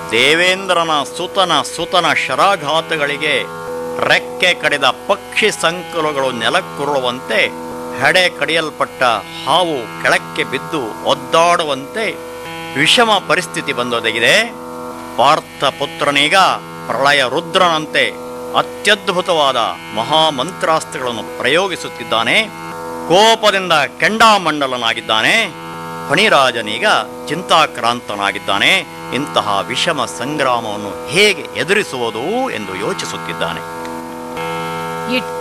ದೇವೇಂದ್ರನ ಸುತನ ಸುತನ ಶರಾಘಾತಗಳಿಗೆ ರೆಕ್ಕೆ ಕಡಿದ ಪಕ್ಷಿ ಸಂಕುಲಗಳು ನೆಲಕ್ಕುರುಳುವಂತೆ ಹೆಡೆ ಕಡಿಯಲ್ಪಟ್ಟ ಹಾವು ಕೆಳಕ್ಕೆ ಬಿದ್ದು ಒದ್ದಾಡುವಂತೆ ವಿಷಮ ಪರಿಸ್ಥಿತಿ ಬಂದೊದಗಿದೆ ಪಾರ್ಥ ಪುತ್ರನೀಗ ಪ್ರಳಯ ರುದ್ರನಂತೆ ಅತ್ಯದ್ಭುತವಾದ ಮಹಾಮಂತ್ರಾಸ್ತ್ರಗಳನ್ನು ಪ್ರಯೋಗಿಸುತ್ತಿದ್ದಾನೆ ಕೋಪದಿಂದ ಕೆಂಡಾಮಂಡಲನಾಗಿದ್ದಾನೆ ಫಣಿರಾಜನೀಗ ಚಿಂತಾಕ್ರಾಂತನಾಗಿದ್ದಾನೆ ಇಂತಹ ವಿಷಮ ಸಂಗ್ರಾಮವನ್ನು ಹೇಗೆ ಎದುರಿಸುವುದು ಎಂದು ಯೋಚಿಸುತ್ತಿದ್ದಾನೆ ಇಟ್